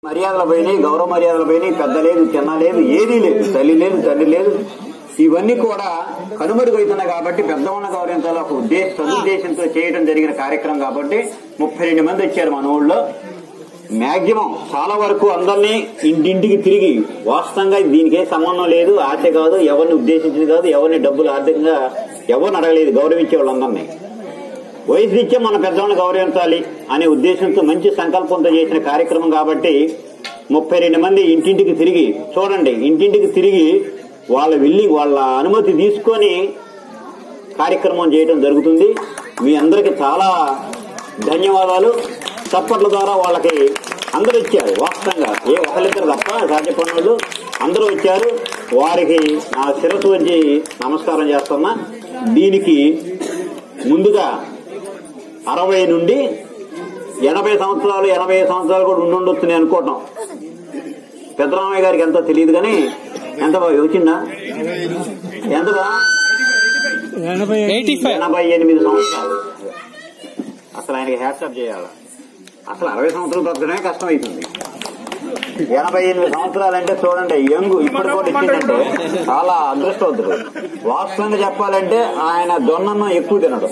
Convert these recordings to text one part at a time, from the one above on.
మర్యాదలు పోయినాయి గౌరవ మర్యాదలు పోయినాయి పెద్ద లేదు చిన్న లేదు ఏదీ లేదు తల్లి లేదు తండ్రి లేదు ఇవన్నీ కూడా కనుమరుగవుతున్నాయి కాబట్టి పెద్దవాళ్ళ గౌరవించాలి ఒక ఉద్దేశ సదుద్దేశంతో చేయడం జరిగిన కార్యక్రమం కాబట్టి ముప్పై రెండు మంది వచ్చారు మన ఊళ్ళో మాక్సిమం చాలా వరకు అందరినీ ఇంటింటికి తిరిగి వాస్తవంగా దీనికి ఏ సంబంధం లేదు ఆశ కాదు ఎవరిని ఉద్దేశించింది కాదు ఎవరిని డబ్బులు ఆర్థికంగా ఎవరిని అడగలేదు గౌరవించే వాళ్ళందరినీ వయసు రీత్యా మన పెద్దవాళ్ళని గౌరవించాలి అనే ఉద్దేశంతో మంచి సంకల్పంతో చేసిన కార్యక్రమం కాబట్టి ముప్పై రెండు మంది ఇంటింటికి తిరిగి చూడండి ఇంటింటికి తిరిగి వాళ్ళ వెళ్ళి వాళ్ళ అనుమతి తీసుకొని కార్యక్రమం చేయడం జరుగుతుంది మీ అందరికి చాలా ధన్యవాదాలు చప్పట్ల ద్వారా వాళ్ళకి అందరూ ఇచ్చారు వాస్తవంగా ఏ ఒకరిద్దరు తప్ప సాధ్యపడినోళ్ళు అందరూ వచ్చారు వారికి నా శిరస్సు వచ్చి నమస్కారం చేస్తున్నా దీనికి ముందుగా అరవై నుండి ఎనభై సంవత్సరాలు ఎనభై సంవత్సరాలు కూడా ఉండుండొచ్చు నేను అనుకోవటం పెద్దరామయ్య గారికి ఎంతో తెలియదు కానీ ఎంత వచ్చిందా ఎంతగా ఎయిటీ ఫైవ్ ఎనభై ఎనిమిది సంవత్సరాలు అసలు ఆయనకి హ్యాట్సప్ చేయాలి అసలు అరవై సంవత్సరాలు బ్రతకడమే కష్టం అవుతుంది ఎనభై ఎనిమిది సంవత్సరాలు అంటే చూడండి యంగ్ ఇప్పుడు కూడా ఇచ్చిందంటే చాలా అదృష్టవంతుడు వాస్తవంగా చెప్పాలంటే ఆయన జొన్నన్నం ఎక్కువ తినడు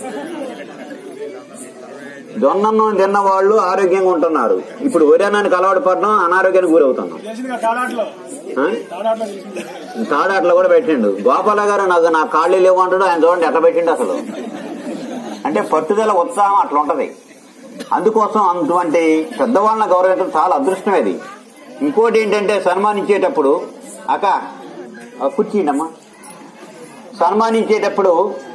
జొన్నన్నం తిన్న వాళ్ళు ఆరోగ్యంగా ఉంటున్నారు ఇప్పుడు వరియానానికి అలవాటు పడడం అనారోగ్యానికి గురవుతున్నాం ఆ? తాడాట్లో కూడా పెట్టిండు గోపాల గారు నాకు నా కాళ్ళు లేవు అంటాడు ఆయన చూడండి ఎట్లా పెట్టిండు అసలు అంటే పట్టుదల ఉత్సాహం అట్లా ఉంటది అందుకోసం అటువంటి పెద్దవాళ్ళని గౌరవించడం చాలా అదృష్టం అది ఇంకోటి ఏంటంటే సన్మానించేటప్పుడు అక్క ఆ కూర్చీండమ్మా సన్మానించేటప్పుడు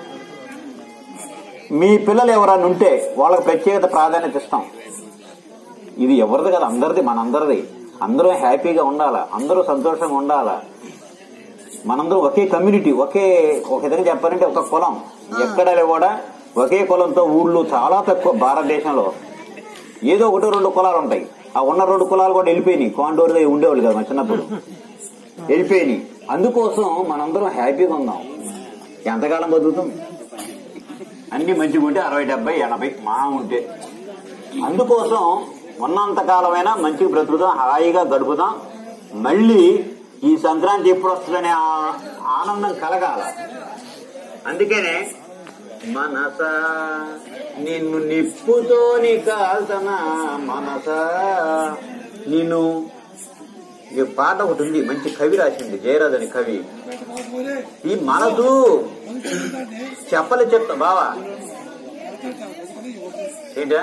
మీ పిల్లలు ఎవరన్నా ఉంటే వాళ్ళకి ప్రత్యేకత ప్రాధాన్యత ఇస్తాం ఇది ఎవరిది కదా అందరిది మనందరిది అందరూ హ్యాపీగా ఉండాలా అందరూ సంతోషంగా ఉండాలా మనందరం ఒకే కమ్యూనిటీ ఒకే ఒక విధంగా చెప్పాలంటే ఒక కులం ఎక్కడ కూడా ఒకే కులంతో ఊళ్ళు చాలా తక్కువ భారతదేశంలో ఏదో ఒకటి రెండు కులాలు ఉంటాయి ఆ ఉన్న రెండు కులాలు కూడా వెళ్ళిపోయినాయి కాండోరుగా ఉండేవాళ్ళు కదా మన చిన్నప్పుడు వెళ్ళిపోయినాయి అందుకోసం మనందరం హ్యాపీగా ఉందాం ఎంతకాలం బతుకుతాం అన్ని మంచిగా ఉంటే అరవై డెబ్బై ఎనభై మా ఉంటే అందుకోసం ఉన్నంత కాలమైనా మంచిగా బ్రతుకుదాం హాయిగా గడుపుదాం మళ్ళీ ఈ సంక్రాంతి ఎప్పుడు వస్తుందనే ఆ- ఆనందం కలగాల అందుకనే మనస నిన్ను నిప్పుతోని కాల్తన మనస నిన్ను ఈ పాట ఒకటి ఉంది మంచి కవి రాసింది జయరాజ్ అని కవి ఈ మనసు చెప్పలే చెప్తా బావా ఏంటా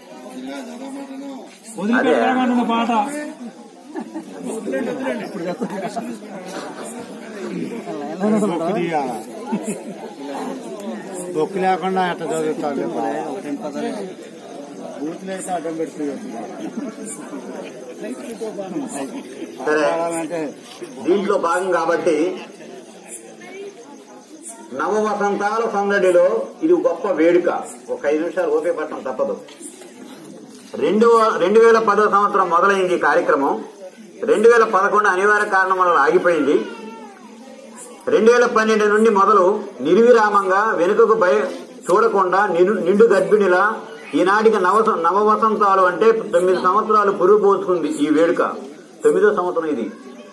అదే పాట బొక్కు లేకుండా ఎట్లా చదువుతాడు బూతులు అయితే అడ్డం పెడుతుంది సరే అంటే దీంట్లో భాగం కాబట్టి నవ వసంతాల సందడిలో ఇది గొప్ప వేడుక ఒక ఐదు నిమిషాలు ఓపిక పట్టడం తప్పదు రెండు రెండు వేల పదో సంవత్సరం మొదలైంది ఈ కార్యక్రమం రెండు వేల పదకొండు అనివార్య కారణం వల్ల ఆగిపోయింది రెండు వేల పన్నెండు నుండి మొదలు నిర్విరామంగా వెనుకకు భయ చూడకుండా నిండు నిండు గర్భిణిలా ఈనాటికి నవ నవ వసంతాలు అంటే తొమ్మిది సంవత్సరాలు పురుగు పోసుకుంది ఈ వేడుక తొమ్మిదో సంవత్సరం ఇది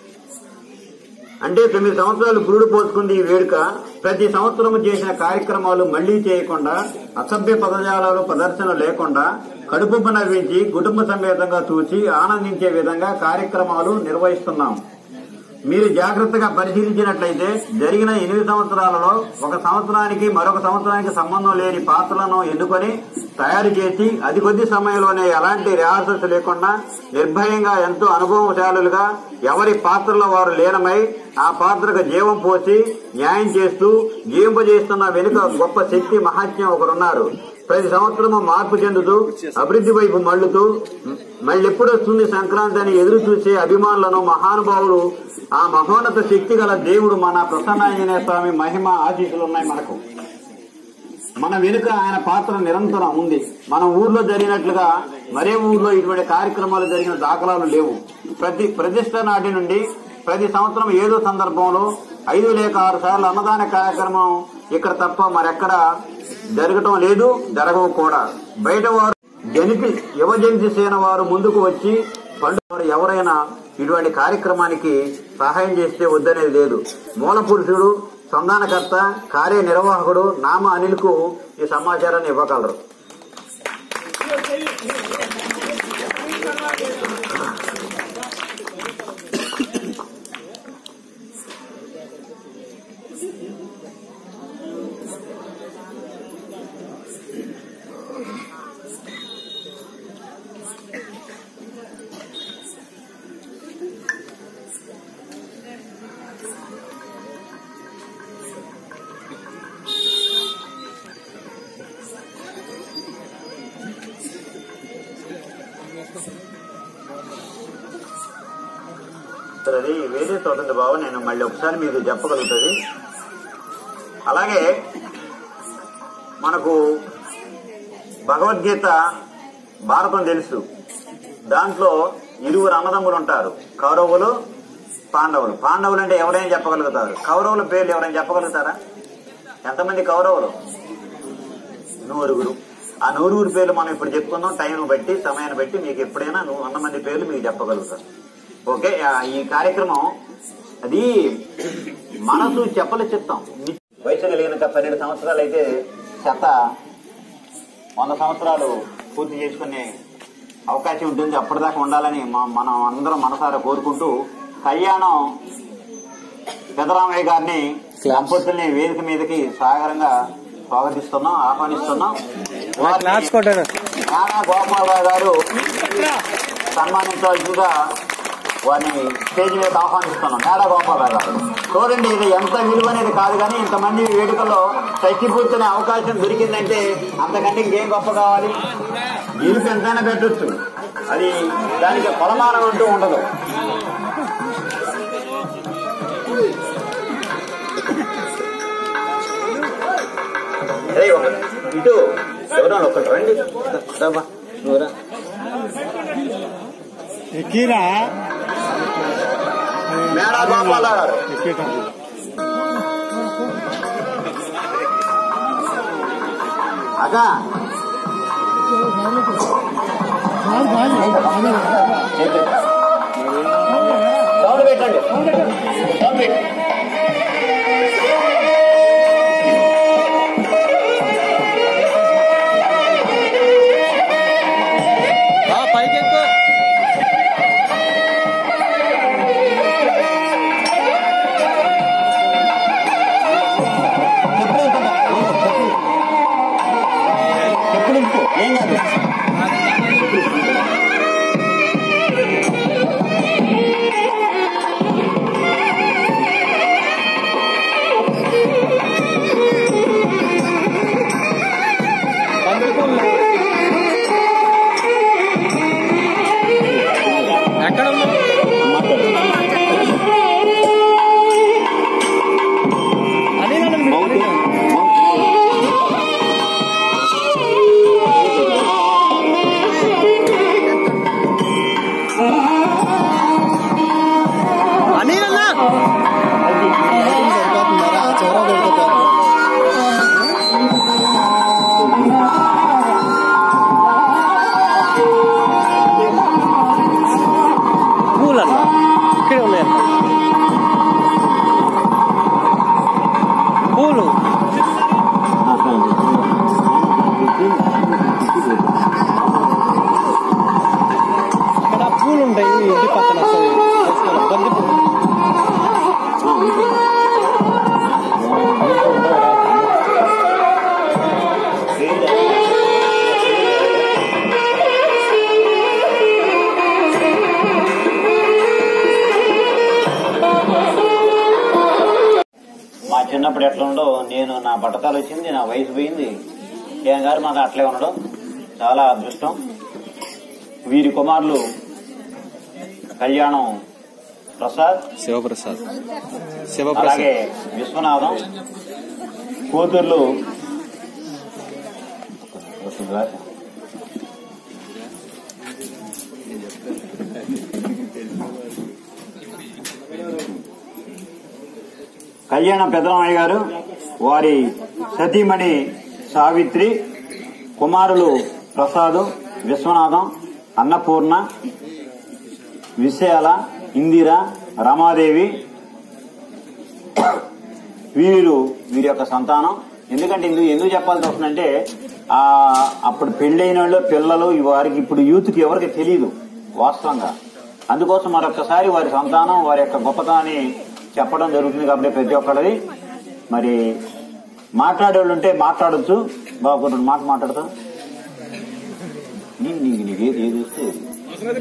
అంటే తొమ్మిది సంవత్సరాలు పురుడు పోసుకుంది ఈ వేడుక ప్రతి సంవత్సరం చేసిన కార్యక్రమాలు మళ్లీ చేయకుండా అసభ్య పదజాలాలు ప్రదర్శన లేకుండా కడుపు నవ్వించి కుటుంబ సమేతంగా చూసి ఆనందించే విధంగా కార్యక్రమాలు నిర్వహిస్తున్నాం మీరు జాగ్రత్తగా పరిశీలించినట్లయితే జరిగిన ఎనిమిది సంవత్సరాలలో ఒక సంవత్సరానికి మరొక సంవత్సరానికి సంబంధం లేని పాత్రలను ఎన్నుకొని తయారు చేసి అది కొద్ది సమయంలోనే ఎలాంటి రిహార్సల్స్ లేకుండా నిర్భయంగా ఎంతో అనుభవశాలులుగా ఎవరి పాత్రలో వారు లీనమై ఆ పాత్రకు జీవం పోసి న్యాయం చేస్తూ జీవింపజేస్తున్న వెనుక గొప్ప శక్తి మహాత్మ్యం ఒకరున్నారు ప్రతి సంవత్సరము మార్పు చెందుతూ అభివృద్ధి వైపు మళ్లుతూ మళ్ళెప్పుడు వస్తుంది సంక్రాంతి అని ఎదురు చూసే అభిమానులను మహానుభావులు ఆ మహోన్నత శక్తి గల దేవుడు మన ప్రసన్నాంజనేయ స్వామి మహిమ ఆశీస్సులు ఉన్నాయి మనకు మన వెనుక ఆయన పాత్ర నిరంతరం ఉంది మన ఊర్లో జరిగినట్లుగా మరే ఊర్లో ఇటువంటి కార్యక్రమాలు జరిగిన దాఖలాలు లేవు ప్రతి ప్రతిష్ట నాటి నుండి ప్రతి సంవత్సరం ఏదో సందర్భంలో ఐదు లేక ఆరు సార్లు అన్నదాన కార్యక్రమం ఇక్కడ తప్ప మరెక్కడ జరగటం లేదు జరగవు కూడా బయట వారు జనితి యువజంతి సేన వారు ముందుకు వచ్చి పండు ఎవరైనా ఇటువంటి కార్యక్రమానికి సహాయం చేస్తే వద్దనేది లేదు మూల పురుషుడు సంధానకర్త కార్యనిర్వాహకుడు నామ అనిల్కు ఈ సమాచారాన్ని ఇవ్వగలరు సరే అది వేరే చూడండి బాబు నేను మళ్ళీ ఒకసారి మీకు చెప్పగలుగుతుంది అలాగే మనకు భగవద్గీత భారతం తెలుసు దాంట్లో ఇరువురు అన్నదమ్ములు ఉంటారు కౌరవులు పాండవులు పాండవులు అంటే ఎవరైనా చెప్పగలుగుతారు కౌరవుల పేర్లు ఎవరైనా చెప్పగలుగుతారా ఎంతమంది కౌరవులు నూరుగురు ఆ నూరుగురు పేర్లు మనం ఇప్పుడు చెప్పుకుందాం టైం బట్టి సమయాన్ని బట్టి మీకు ఎప్పుడైనా నువ్వు వంద మంది పేర్లు మీకు చెప్పగలుగుతారు ఓకే ఆ, ఈ కార్యక్రమం అది మనసు చెప్పల చిత్తం వయసు కలిగిన పన్నెండు సంవత్సరాలు అయితే చెత్త వంద సంవత్సరాలు పూర్తి చేసుకునే అవకాశం ఉంటుంది అప్పటిదాకా ఉండాలని మ- మనం అందరం మనసారా కోరుకుంటూ కళ్యాణం పెదరామయ్య గారిని దంపతుల్ని వేదిక మీదకి సాగరంగా స్వాగతిస్తున్నాం ఆహ్వానిస్తున్నాం వారిని క్లాస్ కొట్టారు నానా గోపాలరావు గారు సన్మానించవలసిందిగా వారిని స్టేజ్ మీద ఆహ్వానిస్తున్నాం నాడా గోపాలరావు గారు చూడండి ఇది ఎంత విలువనేది కాదు కానీ ఇంతమంది వేడుకలో పూర్తనే అవకాశం దొరికిందంటే అంతకంటే ఇంకేం గొప్ప కావాలి గెలుపు ఎంతైనా పెట్టొచ్చు అది దానికి కొలమానం అంటూ ఉండదు ఏయ్, ఒక- ఇటు ఎవరో ఒకటి రండి రాబా, నువ్వు రా. ఎక్కిరా మేడా గోపాలరావు గారు ఎక్కేటప్పుడు అక్క సౌండ్ పెట్టండి సౌండ్ పెట్టి పైకి ఎక్కువ ఎప్పుడు ఇంకో ఏం కాదు ఎక్కడ ఉన్నావు అదే నన్ను మౌత్ అనిల్ అన్న పూలు అన్న ఇక్కడే ఉన్నాయన్న పూలు ఇక్కడ పూలు ఉంటాయి ఇంటి పక్కన అసలు బంతి పూలు మా చిన్నప్పుడు ఎట్లా ఉండో నేను నా బట్టకాలు వచ్చింది నా వయసు పోయింది ఏం గారు మాకు అట్లే ఉండడం చాలా అదృష్టం వీరి కుమారులు కళ్యాణం ప్రసాద్ శివప్రసాద్ అలాగే శివప్రసాద్ విశ్వనాథం కూతుర్లు కళ్యాణ పెద్దరామయ్య గారు వారి సతీమణి సావిత్రి కుమారులు ప్రసాద్ విశ్వనాథం అన్నపూర్ణ విశాల ఇందిర రమాదేవి వీరు వీరి యొక్క సంతానం ఎందుకంటే ఇందుకు ఎందుకు చెప్పాల్సి వస్తుందంటే ఆ అప్పుడు పెళ్ళైన వాళ్ళు పిల్లలు వారికి ఇప్పుడు యూత్కి ఎవరికి తెలియదు వాస్తవంగా అందుకోసం మరొకసారి వారి సంతానం వారి యొక్క గొప్పతనాన్ని చెప్పడం జరుగుతుంది కాబట్టి ప్రతి ఒక్కరిది మరి మాట్లాడేవాళ్ళు ఉంటే మాట్లాడొచ్చు బాబు రెండు మాట మాట్లాడతా నీ నీకు నీకు ఏది ఏది వస్తే అది.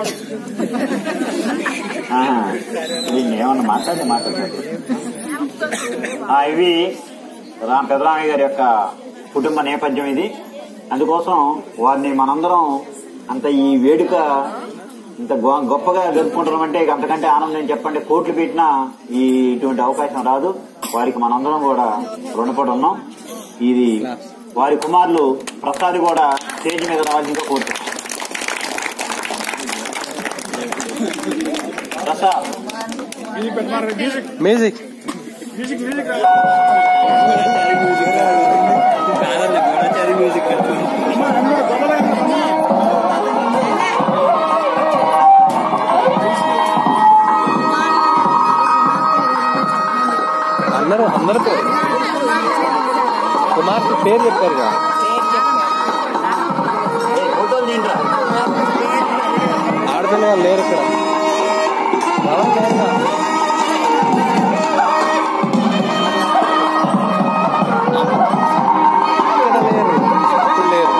ఆహా. నేను ఏమన్నా మాట్లాడి మాట్లాడతాను ఆ, ఇవి రామ్ పెదరామయ్య గారి యొక్క కుటుంబ నేపథ్యం ఇది అందుకోసం వారిని మనందరం అంత ఈ వేడుక ఇంత గొ- గొప్పగా జరుపుకుంటున్నాం అంటే ఇక అంతకంటే ఆనందం చెప్పండి కోట్లు పెట్టినా ఈ ఇటువంటి అవకాశం రాదు వారికి మనందరం కూడా రుణపడి ఉన్నాం ఇది వారి కుమారులు ప్రసాద్ కూడా స్టేజ్ మీద రావాల్సిందిగా కోరుతున్నాం ప్రసాద్ మ్యూజిక్ అందరూ అందరూ కుమార్తె పేరు చెప్పారుగా ఏయ్, ఫోటోలు తింటరా ఆడుతున్న వాళ్ళు లేరు ఇక్కడ ఎవరు లేరుగా? ఇక్కడ లేరు ఇప్పుడు లేరు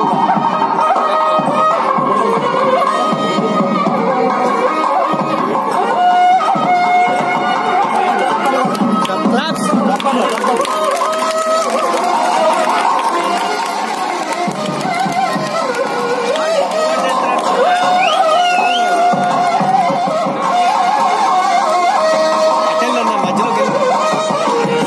అటెండ్ అన్న మధ్యలోకి వెళ్ళి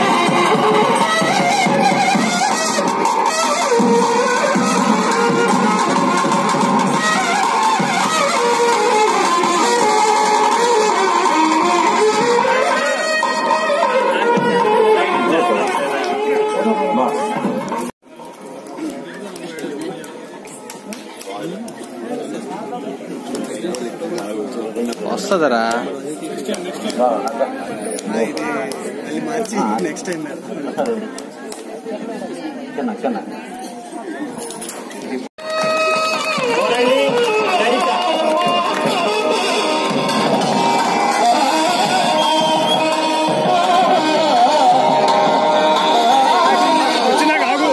వస్తుందరా నెక్స్ట్ టైం చిన్న చిన్న వచ్చినాక ఆగు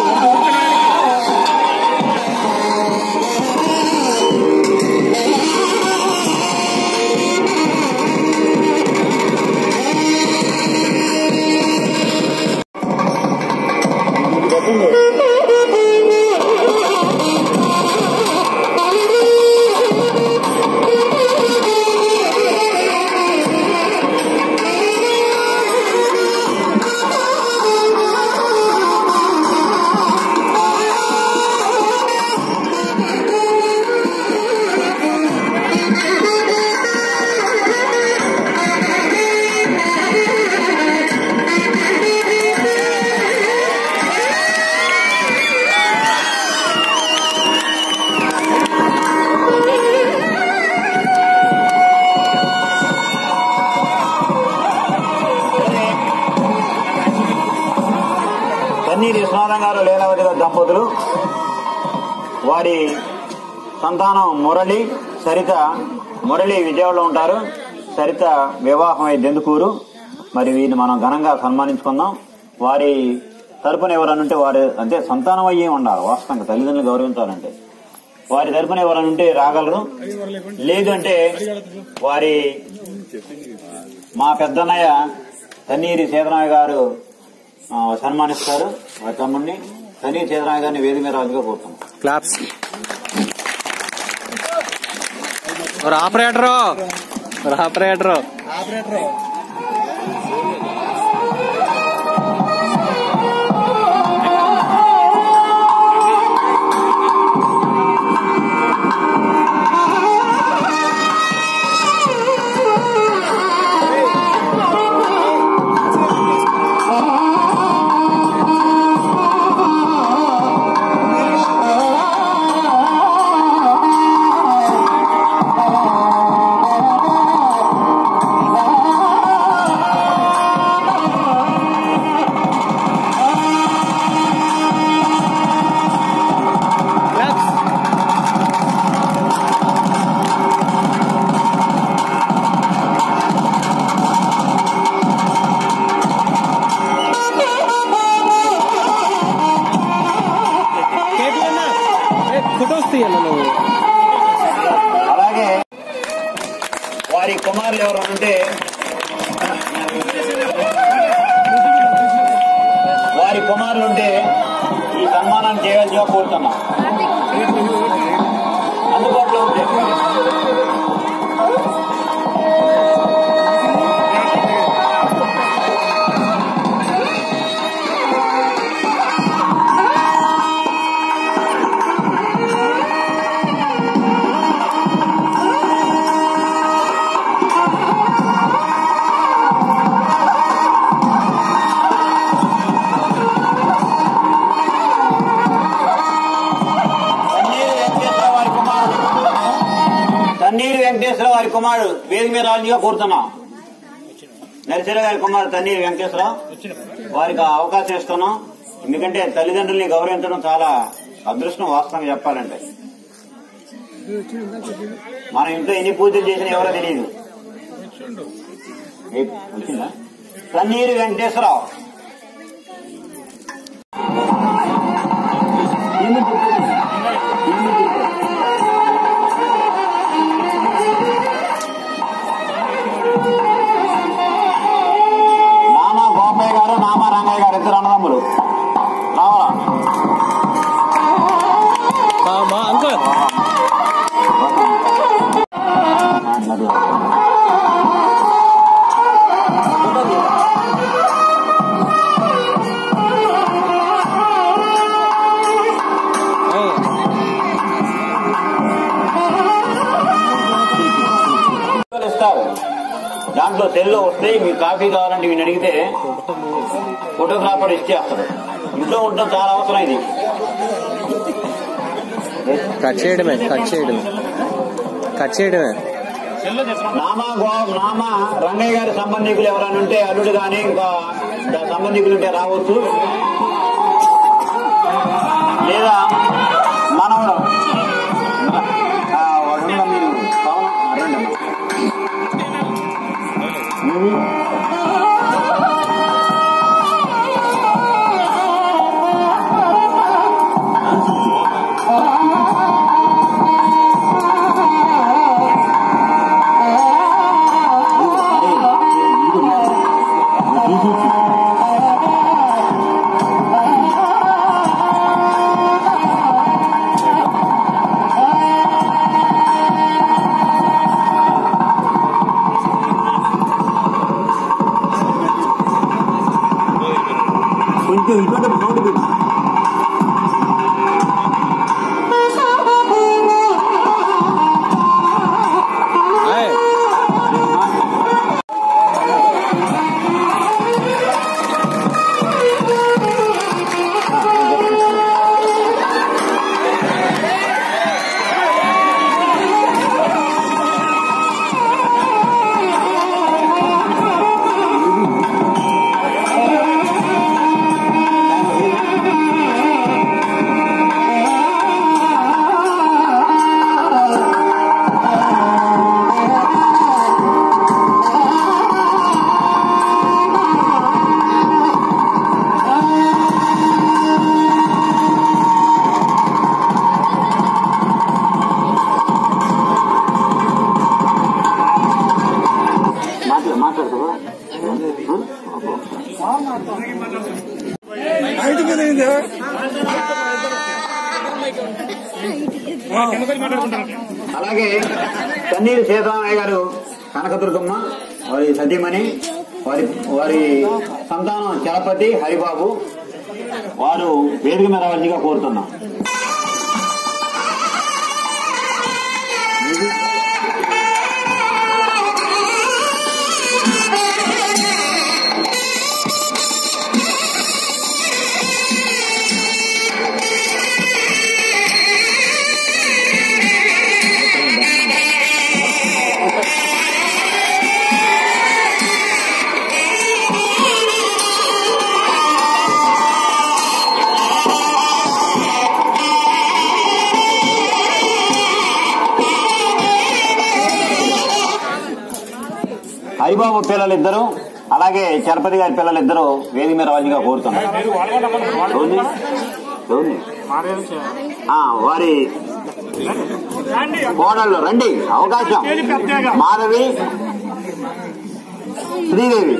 తన్నీరు విశ్వనాథం గారు లీలావతి గారు దంపతులు వారి సంతానం మురళి సరిత మురళి విజయవాడలో ఉంటారు సరిత వివాహం అయి దెందుకూరు మరి వీరిని మనం ఘనంగా సన్మానించుకుందాం వారి తరపున ఎవరనుంటే వారి అంటే సంతానం అయ్యి ఉండాలి వాస్తవంగా తల్లిదండ్రులు గౌరవించాలంటే వారి తరపున ఎవరనుంటే రాగలరు లేదు అంటే వారి మా పెద్దన్నయ్య తన్నీరి సీతరామయ్య గారు ఆ, సన్మానిస్తారు వారి తమ్ముడిని తన్నీరి సీతరామయ్య గారిని వేదిక మీద రాజుగా కోరుతాం క్లాప్స్ ஒரு ஆபரேட்டரோ ஒரு ஆபரேட்டரோ ఆ వారి కుమారులు ఎవరు ఉంటే వారి కుమారులు ఉంటే ఈ సన్మానాన్ని చేయాల్సిగా కోరుతున్నా అందుబాటులో ఉంటే తన్నీరు వెంకటేశ్వర వారి కుమారుడు తన్నీరు వెంకటేశ్వర వారి కుమారుడు వేది మీద రాజుగా కోరుతున్నాం నరసింహ గారి కుమారుడు తన్నీరు వెంకటేశ్వర వారికి ఆ అవకాశం ఇస్తున్నాం ఎందుకంటే తల్లిదండ్రుల్ని గౌరవించడం చాలా అదృష్టం వాస్తవంగా చెప్పాలంటే మన ఇంట్లో ఎన్ని పూజలు చేసినా ఎవరో తెలియదు ఏ, వచ్చిందా తన్నీరు వెంకటేశ్వరరావు నామా గోపయ్య గారు నామా రంగయ్య గారు ఇద్దరు అన్నదమ్ములు రావాలా మా అంకుల్ ఇస్తారు దాంట్లో సెల్లో వస్తే మీకు కాఫీ కావాలంటే వీడిని అడిగితే ఫోటోగ్రాఫర్ ఇచ్చేస్తాడు ఇంట్లో ఉండడం చాలా అవసరం ఇది కట్ చేయడమే కట్ చేయడమే కట్ చేయడమే నామా గో నామా రంగయ్య గారి సంబంధికులు ఎవరైనా ఉంటే అల్లుడు గాని ఇంకా దా- సంబంధికులు ఉంటే రావచ్చు లేదా మనవడు ఆ, వాడు ఉన్నాడు మీరు పవన్ ఆ, రండి అమ్మా. నువ్వు? కొంచెం ఇటువంటి సౌండ్ పెట్టు. ఆయ్. మాట్లా మాట్లాడుతావా అలాగే తన్నీరు సీతారామయ్య గారు కనకదుర్గమ్మ వారి సతీమణి వారి వారి సంతానం చలపతి హరిబాబు వారు వేదిక మీద రావాల్సిందిగా కోరుతున్నాం హరిబాబు పిల్లలిద్దరూ అలాగే చలపతి గారి పిల్లలిద్దరూ వేదిక మీద రావాల్సిందిగా కోరుతున్నాం ఎవరిని? ఎవరిని? ఆ, వారి కోడళ్ళు రండి అవకాశం మాధవి శ్రీదేవి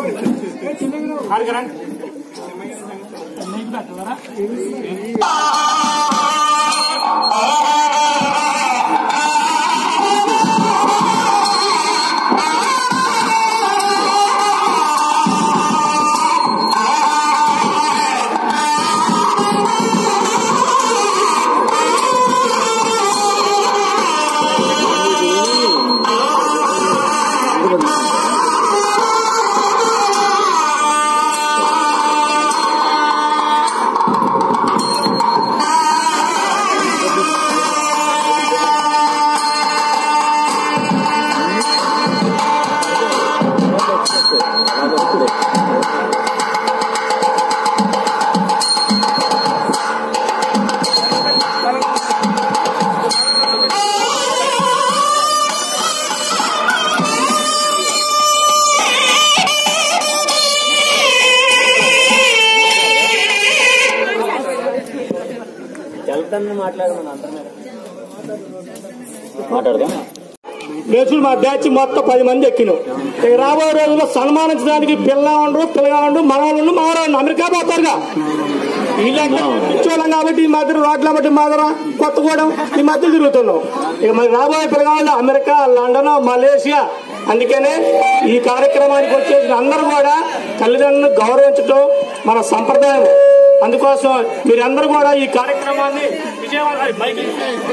మాట్లాడదాం బ్యాచ్లు మా బ్యాచ్ మొత్తం పది మంది ఎక్కినాం ఇక రాబోయే రోజుల్లో సన్మానించడానికి పిల్ల ఉండ్రు పిల్లగా ఉండు మనవాళ్ళు మావాళ్ళు అమెరికా పోతారుగా వీళ్ళంటే పిచ్చోళ్ళం కాబట్టి ఈ మధ్య రోడ్ల బట్టి మాదర కొత్తగూడెం ఈ మధ్య తిరుగుతున్నాం ఇక మరి రాబోయే పిల్లగాళ్ళు అమెరికా లండన్ మలేషియా అందుకనే ఈ కార్యక్రమానికి వచ్చేసిన అందరూ కూడా తల్లిదండ్రులను గౌరవించడం మన సంప్రదాయం అందుకోసం మీరందరూ కూడా ఈ కార్యక్రమాన్ని విజయవాడ బైక్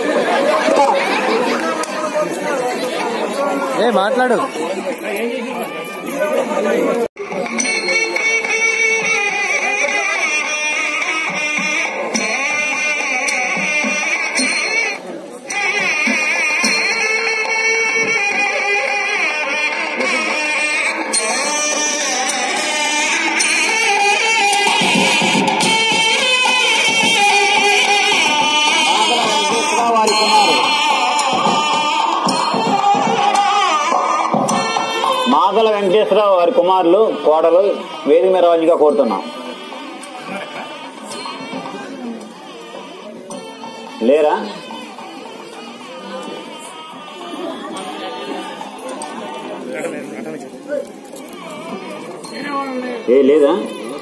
ఏ మాట్లాడు వారి కుమారు మాగల వెంకటేశ్వరరావు వారి కుమారులు కోడలు వేదిక మీద రావాల్సిందిగా కోరుతున్నాం లేరా ఏ లేదా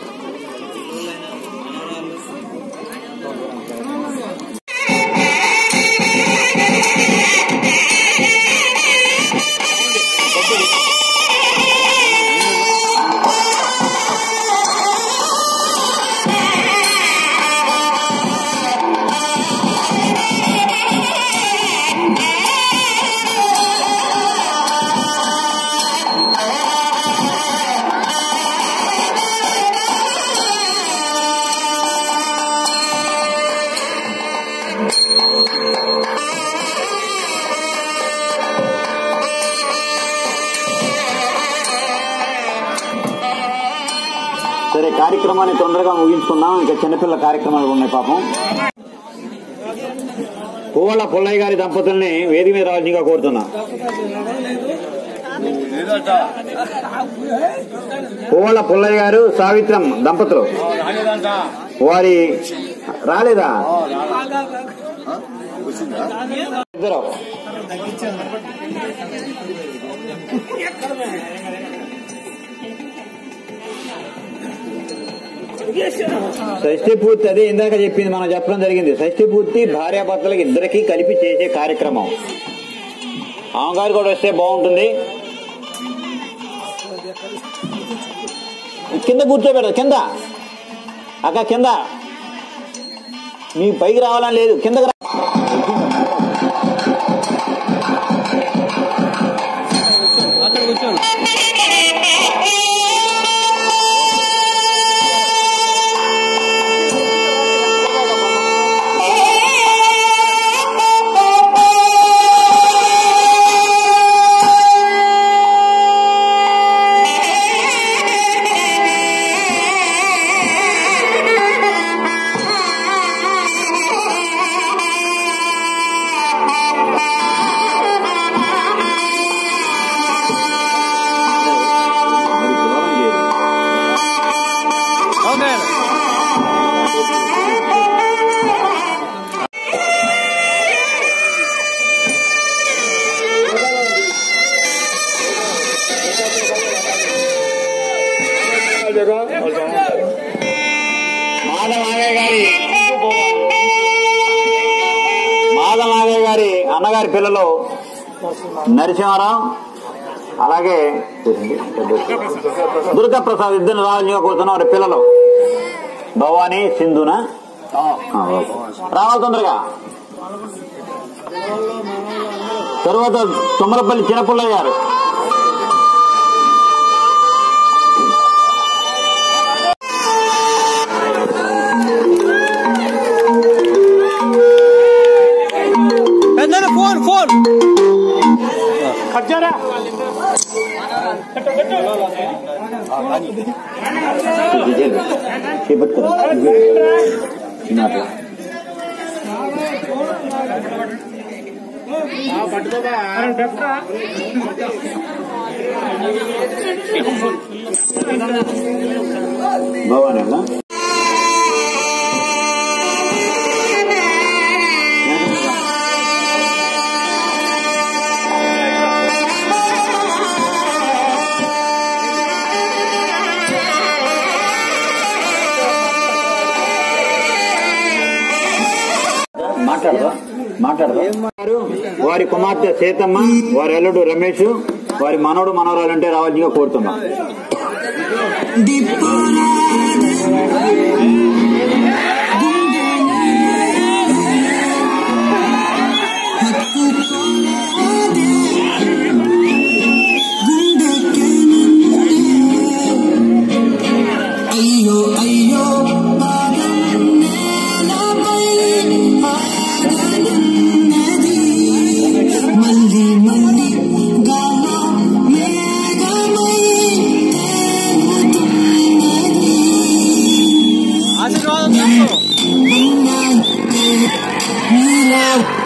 సరే కార్యక్రమాన్ని తొందరగా ముగించుకుందాం ఇంకా చిన్నపిల్ల కార్యక్రమాలు ఉన్నాయి పాపం పువ్వుల పుల్లయ్య గారి దంపతుల్ని వేదిక మీద రావాల్సిందిగా కోరుతున్నా పువ్వుల పుల్లయ్య గారు సావిత్రం దంపతులు వారి రాలేదా ఇద్దరు షష్ఠి పూర్తి అదే ఇందాక చెప్పింది మనం చెప్పడం జరిగింది షష్ఠి పూర్తి భార్యాభర్తలకు ఇద్దరికి కలిపి చేసే కార్యక్రమం ఆమెగారు కూడా వస్తే బాగుంటుంది కింద కూర్చోబెడదు కింద అక్క కింద మీ పైకి రావాలని లేదు కిందకి రా అక్కడ కూర్చోండి Thank you. గారి పిల్లలు నరసింహారావు అలాగే దుర్గా ప్రసాద్ ఇద్దరు రాజుగా కూర్చున్న వారి పిల్లలు భవానీ సింధున ఆ, ఓకే. రావాలి తొందరగా తరువాత తుమ్మలపల్లి చిన్నపుల్లయ్య గారు పెద్ద ఫోన్ ఫోన్ కట్టారా చేపట్టుకోరా నాట్లా భవానీ అన్నా మాట్లాడదా మాట్లాడదా వారి కుమార్తె సీతమ్మ వారి అల్లుడు రమేష్ వారి మనవడు మనవరాలంటే రావాల్సిందిగా కోరుతున్నాం అయ్యో అయ్యో పాదం నేలపై ఆగనున్నది మళ్ళీ మళ్ళీ గానం మేఘమై తేలుతున్నది ఆశీర్వాదం తీసుకో నీలా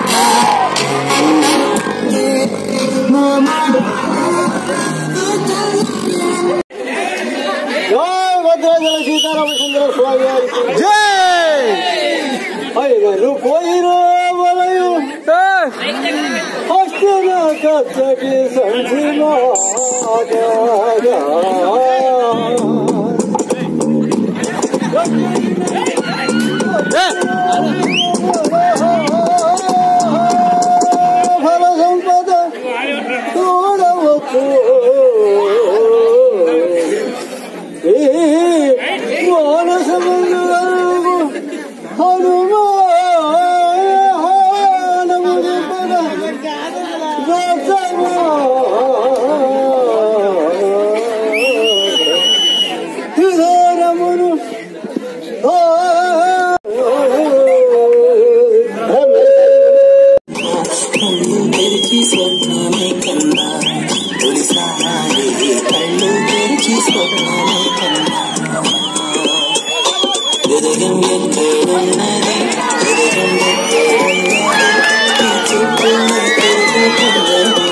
భద్రాచల సీతారామచంద్ర స్వామి వారికి జై అయ్యగారు పోయిరో వలయు హస్తన కచ్చటి సంధిలో ఫల సంపద చూడవచ్చు ఈ మానసములు హనుమానము చెప్పన దర్శనము. హృదయమును ఆ కళ్ళు తెరిచి స్వప్నమే కన్నా తొలిసారి కళ్ళు తెరిచి స్వప్నమే కన్నా హృదయం ఎక్కడున్నది హృదయం ఎక్కడున్నది ఈ చుట్టూనే తిరుగుతున్నది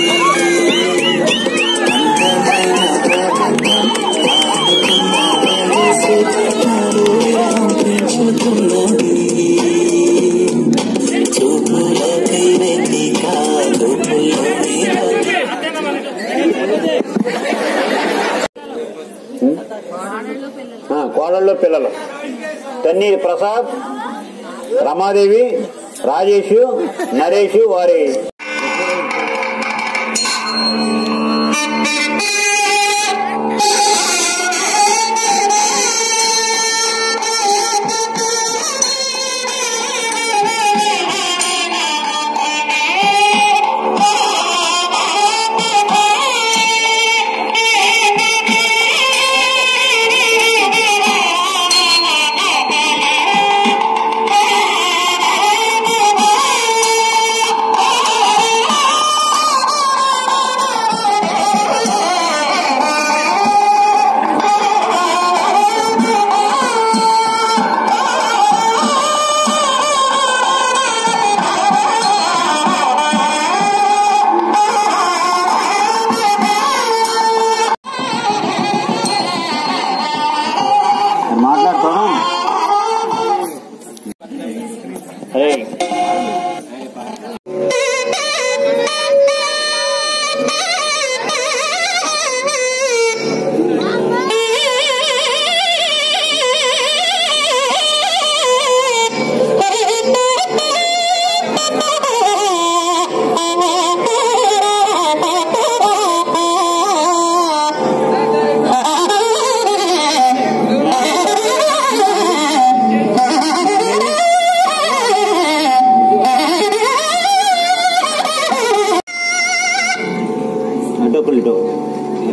అందమైన ప్రపంచం ఆడుకున్న వయసు నలు పెంచుతున్నది చూపులకై వెతిక చూపుల్లోని ఆ, కోడళ్ళు పిల్లలు తన్నీరి ప్రసాద్ రమాదేవి రాజేష్ నరేష్ వారి ఆ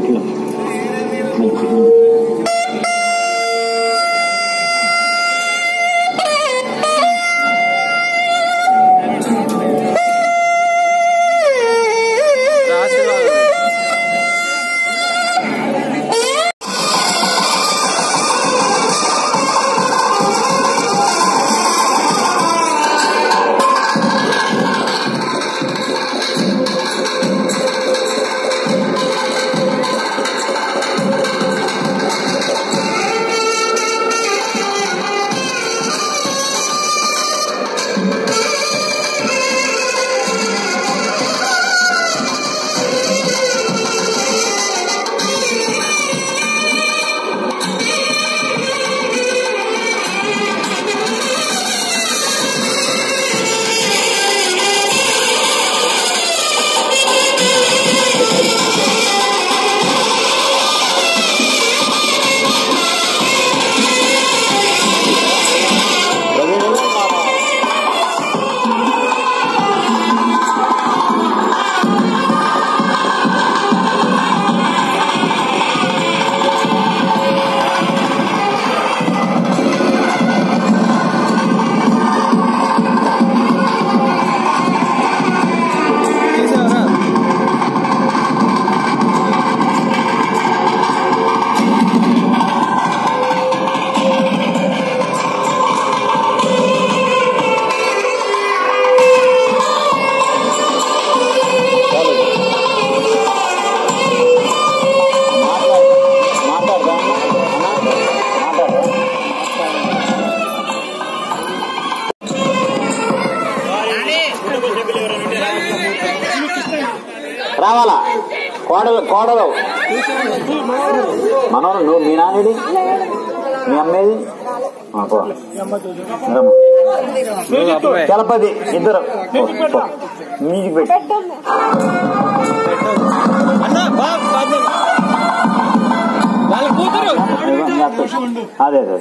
రావాలా కోడలు కోడలు మనోడు నువ్వు మీ నాన్నది మీ అమ్మేది ఆ, పో. రమ్మ. చలపతి ఇద్దరు పో, పో. మ్యూజిక్ పెట్టి అన్న బాబు బాబు వాళ్ళ కూతురు అదే అదే అదే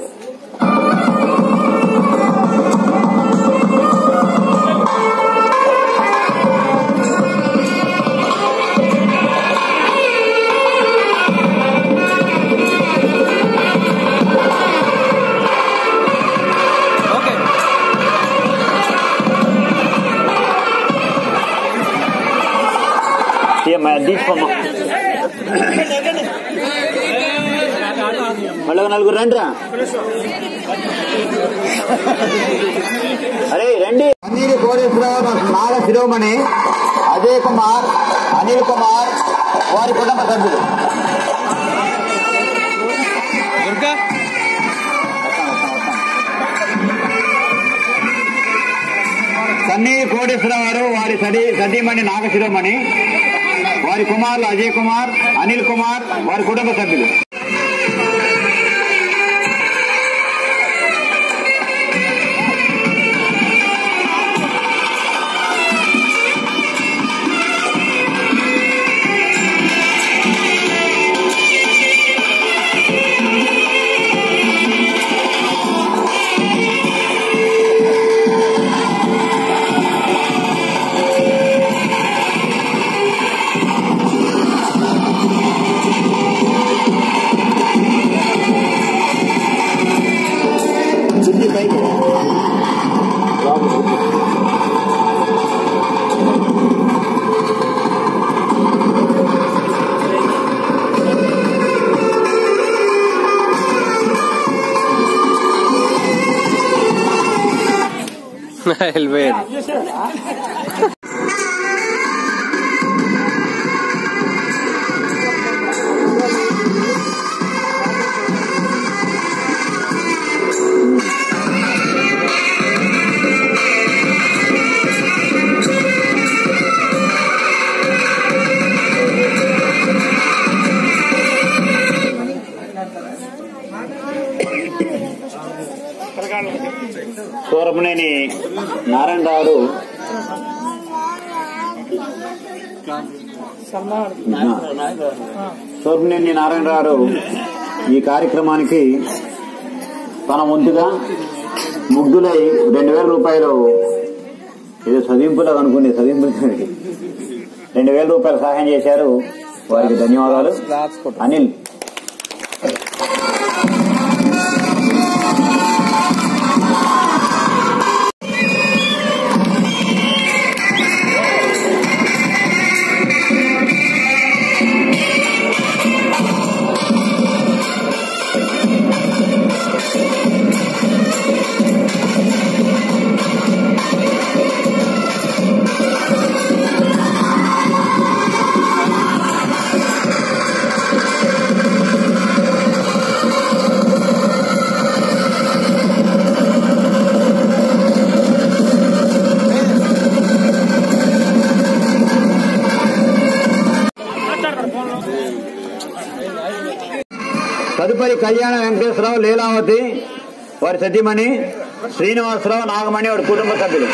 ఓకే ఏమ్మా, తీసుకోమ్మా మళ్ళీ ఒక నలుగురు రండిరా అరే రండి అనిల్ కోటేశ్వరరావు నాగ శిరోమణి అజయ్ కుమార్ అనిల్ కుమార్ వారి కుటుంబ సభ్యులు దుర్గా సన్నీ కోటేశ్వరరావు గారు వారి సతీ సతీమణి నాగశిరోమణి వారి కుమారులు అజయ్ కుమార్ అనిల్ కుమార్ వారి కుటుంబ సభ్యులు వెళ్ళిపోయాడు సూరపనేని నారాయణరావు సూరపనేని నారాయణరావు ఈ కార్యక్రమానికి తన వంతుగా ముగ్ధులై రెండు వేల రూపాయలు ఏదో చదింపులకు అనుకునే చదింపులు రెండు వేల రూపాయలు సహాయం చేశారు వారికి ధన్యవాదాలు అనిల్ తదుపరి కళ్యాణ వెంకటేశ్వరరావు లీలావతి వారి సతీమణి శ్రీనివాసరావు నాగమణి వారి కుటుంబ సభ్యులు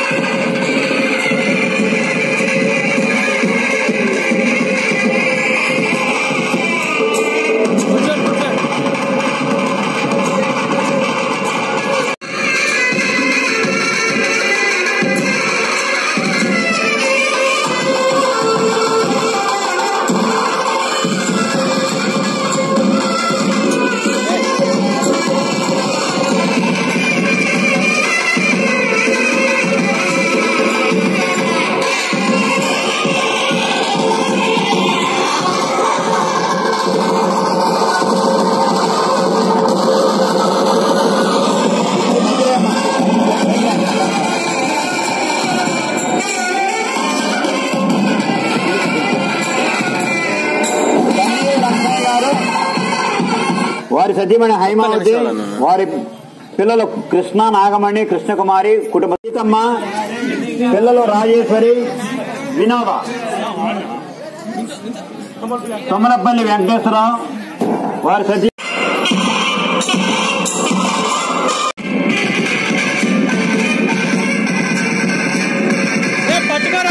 వారి సతీమణి హైమావతి వారి పిల్లలు కృష్ణ నాగమణి కృష్ణకుమారి కుటుంబ సీతమ్మ పిల్లలు రాజేశ్వరి వినోద తొమ్మలపల్లి వెంకటేశ్వరరావు వారి సతీ పట్టుకోరా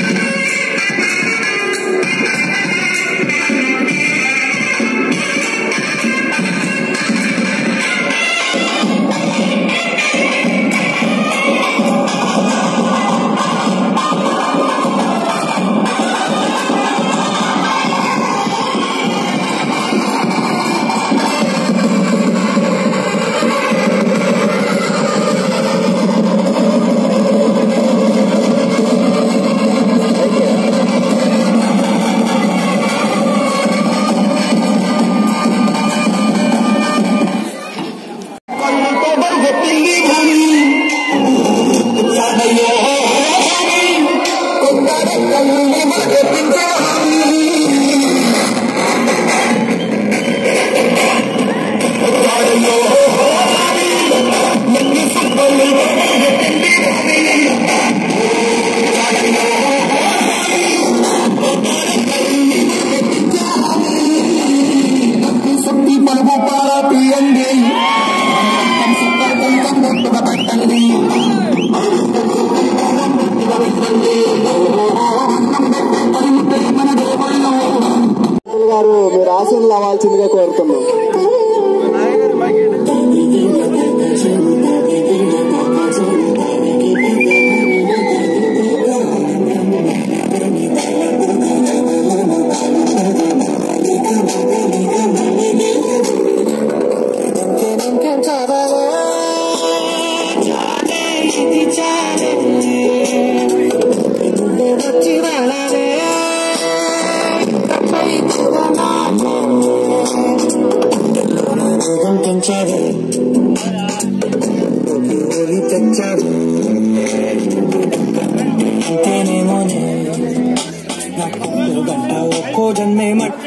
గారు మీరు ఆశీనులు అవ్వాల్సిందిగా కోరుతున్నాం ఒక్కో జన్మే మట్టి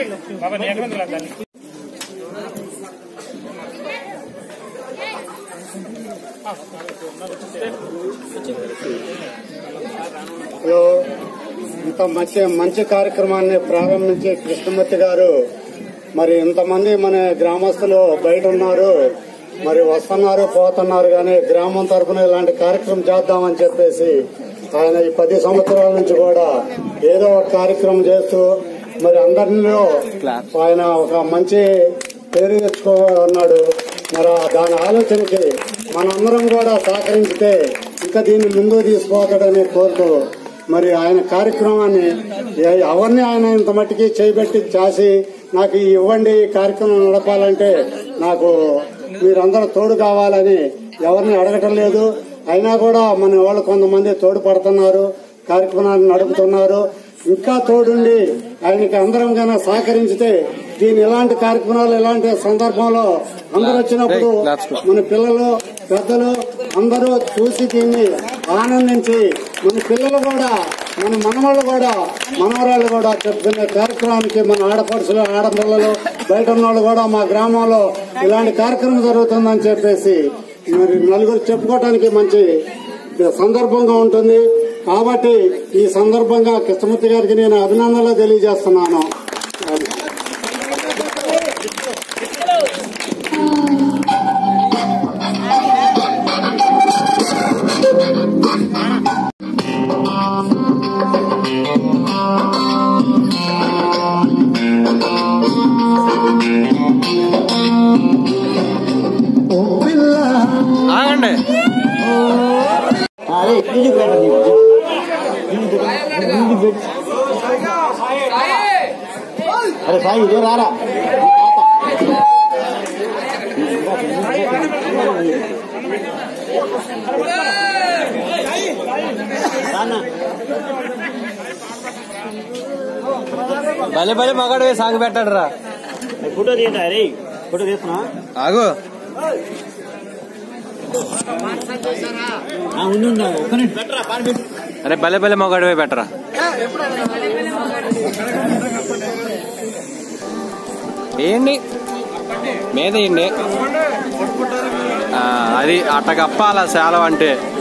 హలో ఇంత మంచి మంచి కార్యక్రమాన్ని ప్రారంభించి కృష్ణమూర్తి గారు మరి ఇంతమంది మన గ్రామస్తులు బయట ఉన్నారు మరి వస్తున్నారు పోతున్నారు కానీ గ్రామం తరఫున ఇలాంటి కార్యక్రమం చేద్దామని చెప్పేసి ఆయన ఈ పది సంవత్సరాల నుంచి కూడా ఏదో ఒక కార్యక్రమం చేస్తూ మరి అందరిలో ఆయన ఒక మంచి పేరు తెచ్చుకోన్నాడు మరి ఆ దాని ఆలోచనకి మనందరం కూడా సహకరించితే ఇంకా దీన్ని ముందుకు తీసుకుపోతాడని కోరుతూ మరి ఆయన కార్యక్రమాన్ని ఎ- ఎవరిని ఆయన ఇంత మట్టికి చేయబెట్టి చేసి నాకు ఈ ఇవ్వండి ఈ కార్యక్రమం నడపాలంటే నాకు మీరందరూ తోడు కావాలని ఎవరిని అడగటం లేదు అయినా కూడా మన వాళ్ళు కొంతమంది తోడు పడుతున్నారు కార్యక్రమాన్ని నడుపుతున్నారు ఇంకా తోడుండి ఆయనకి అందరం కన్నా సహకరించితే దీని ఇలాంటి కార్యక్రమాలు ఇలాంటి సందర్భంలో అందరూ వచ్చినప్పుడు మన పిల్లలు పెద్దలు అందరూ చూసి దీన్ని ఆనందించి మన పిల్లలు కూడా మన మనవాళ్ళు కూడా మనవరాళ్ళు కూడా చెప్పుకునే కార్యక్రమానికి మన ఆడపడుచులు ఆడపిల్లలు బయట ఉన్న వాళ్ళు కూడా మా గ్రామంలో ఇలాంటి కార్యక్రమం జరుగుతుందని చెప్పేసి మరి నలుగురు చెప్పుకోవటానికి మంచి సందర్భంగా ఉంటుంది కాబట్టి ఈ సందర్భంగా కృష్ణమూర్తి గారికి నేను అభినందనలు తెలియజేస్తున్నాను ఆగండి అదే ఇది పెట్టండి అరే సాయి ఇదే రారా భలే భలే మగాడు సాంగ్ పెట్టాడు రా ఫోటో తీయండి అరే ఫోటో తీస్తున్నా ఆగు అరే భలే భలే మగాడు పెట్టరా ఏంటి మీద ఏంటి అది అట్ట కప్పాల సేలం అంటే